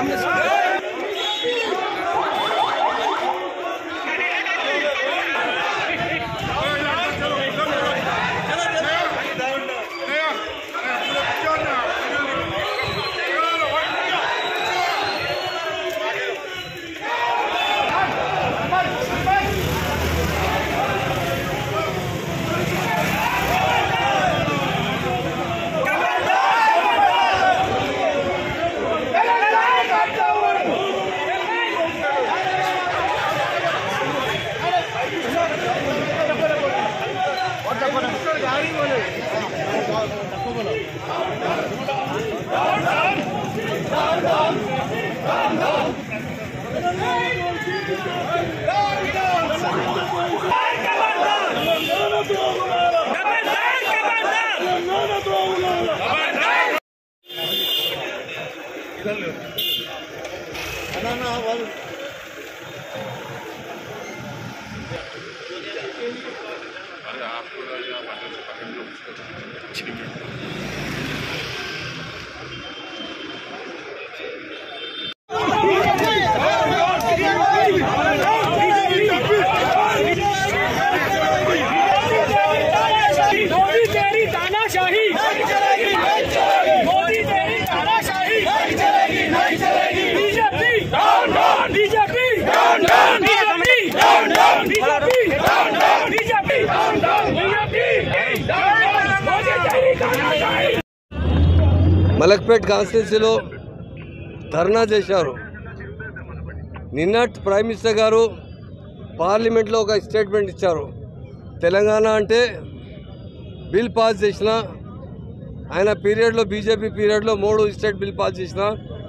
मोदी तेरी तानाशाही मोदी तेरी तानाशाही BJP BJP BJP BJP BJP Modi तेरी तानाशाही మలక్పేట్ కాన్స్టిట్యున్సీలో ధర్నా చేశారు నిన్న ప్రైమ్ మినిస్టర్ గారు పార్లమెంట్లో ఒక స్టేట్మెంట్ ఇచ్చారు తెలంగాణ అంటే బిల్ పాస్ చేసిన ఆయన పీరియడ్లో బీజేపీ పీరియడ్లో మూడు స్టేట్ బిల్ పాస్ చేసిన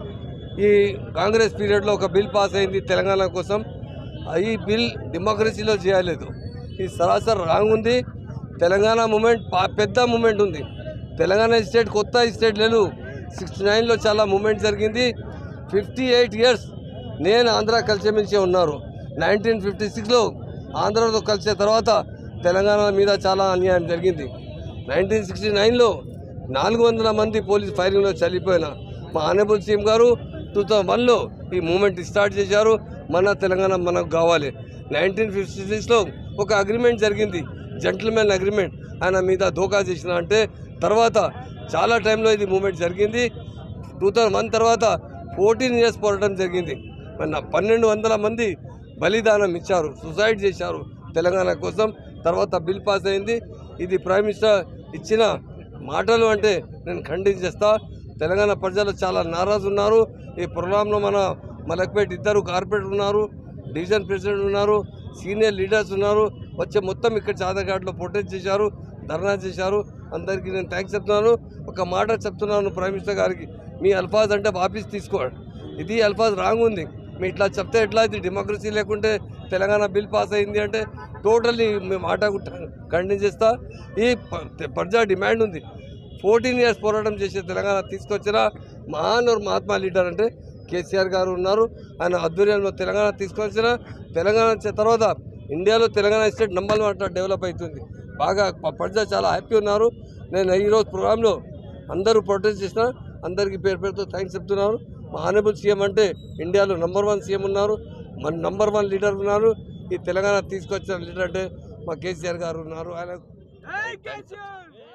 ఈ కాంగ్రెస్ పీరియడ్లో ఒక బిల్ పాస్ అయింది తెలంగాణ కోసం ఈ బిల్ డెమోక్రసీలో చేయలేదు ఇది సరాసరి రాంగ్ ఉంది తెలంగాణ మూమెంట్ పా- పెద్ద మూమెంట్ ఉంది తెలంగాణ స్టేట్ కొత్త స్టేట్ లేదు సిక్స్టీ నైన్లో చాలా మూమెంట్ జరిగింది ఫిఫ్టీ ఎయిట్ ఇయర్స్ నేను ఆంధ్ర కలిసే మించే ఉన్నారు నైన్టీన్ ఫిఫ్టీ సిక్స్లో ఆంధ్రతో కలిసే తర్వాత తెలంగాణ మీద చాలా అన్యాయం జరిగింది నైన్టీన్ సిక్స్టీ నైన్లో నాలుగు వందల మంది పోలీస్ ఫైరింగ్లో చనిపోయిన మా ఆనరబుల్ సీఎం గారు టూ థౌజండ్ వన్లో ఈ మూమెంట్ స్టార్ట్ చేశారు మన తెలంగాణ మనకు కావాలి నైన్టీన్ ఫిఫ్టీ సిక్స్లో ఒక అగ్రిమెంట్ జరిగింది జెంటిల్మెన్ అగ్రిమెంట్ ఆయన మీద ధోకా చేసిన అంటే తర్వాత చాలా టైంలో ఇది మూమెంట్ జరిగింది టూ థౌజండ్ వన్ తర్వాత ఫోర్టీన్ ఇయర్స్ పోరాటం జరిగింది మన పన్నెండు వందల మంది బలిదానం ఇచ్చారు సుసైడ్ చేశారు తెలంగాణ కోసం తర్వాత బిల్ పాస్ అయింది ఇది ప్రైమ్ మినిస్టర్ ఇచ్చిన మాటలు అంటే నేను ఖండించేస్తా తెలంగాణ ప్రజలు చాలా నారాజు ఉన్నారు ఈ ప్రోగ్రాంలో మన మలక్పేట్ ఇద్దరు కార్పొరేటర్ ఉన్నారు డివిజన్ ప్రెసిడెంట్ ఉన్నారు సీనియర్ లీడర్స్ ఉన్నారు వచ్చే మొత్తం ఇక్కడ చాదఘాట్లో ప్రొటెస్ట్ చేశారు ధర్నా చేశారు అందరికీ నేను థ్యాంక్స్ చెప్తున్నాను ఒక మాట చెప్తున్నాను ప్రైమ్ మినిస్టర్ గారికి మీ అల్ఫాజ్ అంటే వాపస్ తీసుకోండి ఇది అల్ఫాజ్ రాంగ్ ఉంది మీ ఇట్లా చెప్తే ఎట్లా ఇది డెమోక్రసీ లేకుంటే తెలంగాణ బిల్ పాస్ అయింది అంటే టోటల్లీ మేము మాట ఖండించేస్తా ఈ ప- ప్రజా డిమాండ్ ఉంది ఫోర్టీన్ ఇయర్స్ పోరాటం చేసే తెలంగాణ తీసుకొచ్చిన మహాన్ और మహాత్మా లీడర్ అంటే కేసీఆర్ గారు ఉన్నారు ఆయన ఆధ్వర్యంలో తెలంగాణ తీసుకొచ్చిన తెలంగాణ వచ్చిన తర్వాత ఇండియాలో Telangana state number one develop అవుతుంది బాగా ప- ప్రజలు చాలా హ్యాపీ ఉన్నారు నేను ఈరోజు ప్రోగ్రాంలో అందరూ ప్రొటెస్ట్ చేసిన అందరికీ పేరు పేరుతో థ్యాంక్స్ చెప్తున్నాను మా ఆనరబుల్ సీఎం అంటే ఇండియాలో నంబర్ వన్ సీఎం ఉన్నారు మన నంబర్ వన్ లీడర్ ఉన్నారు ఈ తెలంగాణ తీసుకొచ్చిన లీడర్ అంటే మా కేసీఆర్ గారు ఉన్నారు ఆయన Hey, Ketchup!